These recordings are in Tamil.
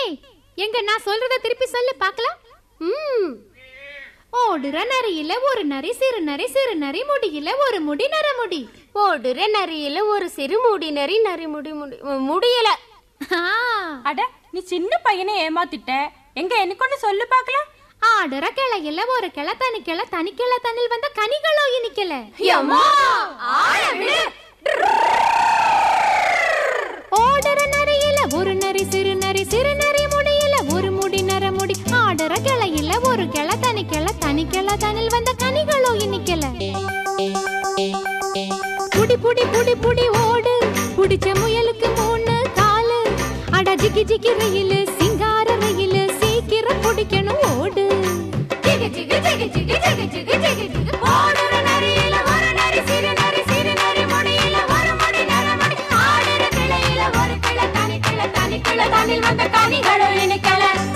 எங்க நான் சொல்றத திருப்பி சொல்லு பார்க்கலாம் ம் ஓடுற நரியில ஒரு நரி சிறு நரி சிறு நரி முடியில ஒரு முடி நர முடி ஓடுற நரியில ஒரு சிறு முடி நரி நரி முடி முடி முடியல ஆ, அட நீ சின்ன பையனை ஏமாத்திட்ட எங்க எனக்கு ஒண்ணு சொல்லு பார்க்கலாம் ஆடுற கிளையில ஒரு கிளை தனி கிளை தனி கிளை தண்ணில் வந்த கனிகளோ இனிக்கல ஓடுற நரியில ஒரு நரி சிறு நரி சிறு நரி முடியில ஒரு முடி நர முடி ஆடுற கிளையில ஒரு கிளை தனி கிளை தனி கிளை தண்ணில் வந்த கனிகளோ இனிக்கல புடி புடி புடி புடி ஓடு புடிச்ச முயலுக்கு மூணு காலு அட ஜிகி ஜிகி ரயிலு சிங்கார ரயிலு சீக்கிரம் பிடிக்கணும் ஓடு ஜிகி ஜிகி ஜிகி ஜிகி ஜிகி ஜிகி ஜிகி ஜிகி ஓடுற நரியில ஒரு நரி சிறு நரி சிறு நரி முடியில ஒரு முடி நர முடி ஆடுற கிளையில ஒரு கிளை தனி கிளை தனி கிளை தனில் வந்த கனிகளும் இனிக்கல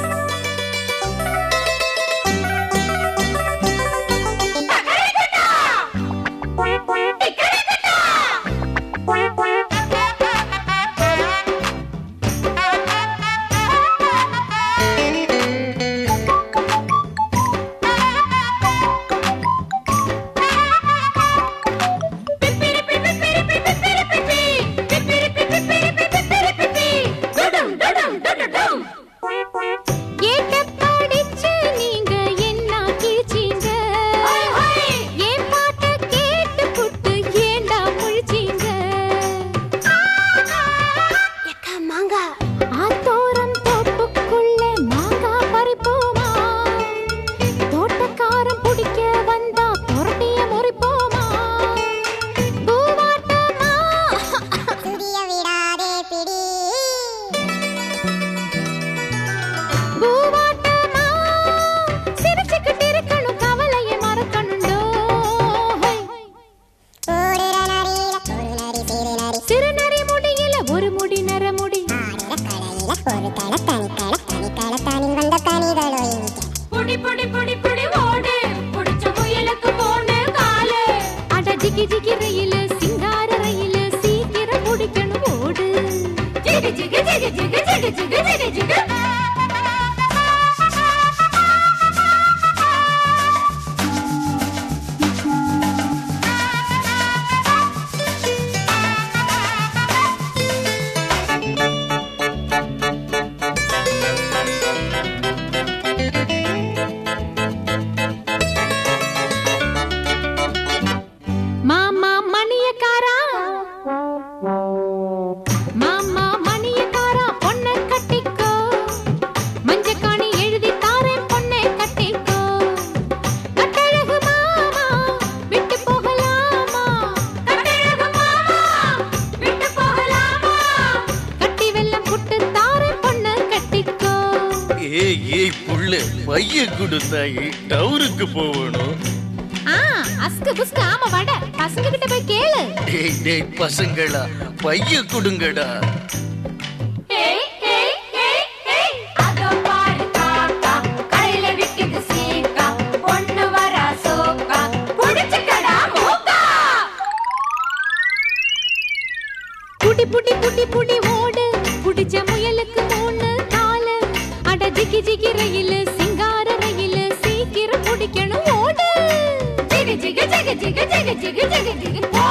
ஏட்ட படிச்சு நீங்க என்ன கிழிச்சீங்க ஏன் பாட்ட கேட்டு புட்டு ஏண்டா முழிச்சீங்க மாங்கா ஆத்தோரம் தோப்புக்குள்ள மாங்கா பறிப்போமா தோட்டக்காரன் பிடிக்க வந்தா புரட்டிய முறிப்போமா பூவாட்டமா துடிய விடாதே பிடி பூவாட்டமா சிரிச்சுக்கிட்டு இருக்கணும் கவலையை மறக்கணுண்டோ ஓடுற நரியில ஒரு நரி சிறு நரி சிறுநரி முடியில ஒரு முடி நர முடி ஆடுற கடையில ஒரு கடை தனி கடை தனி கடை தானில் வந்த கனிகளோ இனிக்க புடி புடி புடி புடி ஓடு புடிச்ச முயலுக்கு போன காலு அட ஜிகி ஜிகி ரயிலு சிங்கார ரயிலு சீக்கிரம் பிடிக்கணும் ஓடு ஜிகி ஜிகி ஜிகி ஜிகி ஜிகி ஜிகி ஜிகி ஜிகி மாமா மணியக்காரா மாமா மணியக்காரா பொண்ணை கட்டிக்கோ மஞ்சக்காணி எழுதி தாரேன் பொண்ணை கட்டிக்கோ கட்டழகு மாமா விட்டு போகலாமா கட்டழகு மாமா விட்டு போகலாமா கட்டி வெல்லம் புட்டு தாரேன் பொண்ணை கட்டிக்கோ ஏய் ஏய் புள்ள பைய கொடுத்தாயி டவுருக்கு போகணும் ஆ அஸ்கு புஸ்கு ஆமா வட பசங்க கிட்ட போய் கேளு டேய் டேய் பசங்களா பைய கொடுங்கடா ஏய் ஏய் ஏய் ஏய் அதோ பாரு காக்கா கடையில விக்குது சீக்கா பொண்ணு வரா சோக்கா புடிச்சுக்கடா மூக்கா புடி புடி புடி புடி ஓடு புடிச்ச முயலுக்கு மூணு காலு அட ஜிகி ஜிகி ரயிலு சிங்கார ரயிலு சீக்கிரம் பிடிக்கணும் ஓடு ஜிகி ஜிகி ஜிகி ஜிகி ஜிகி ஜிகி ஜிகி ஜிகி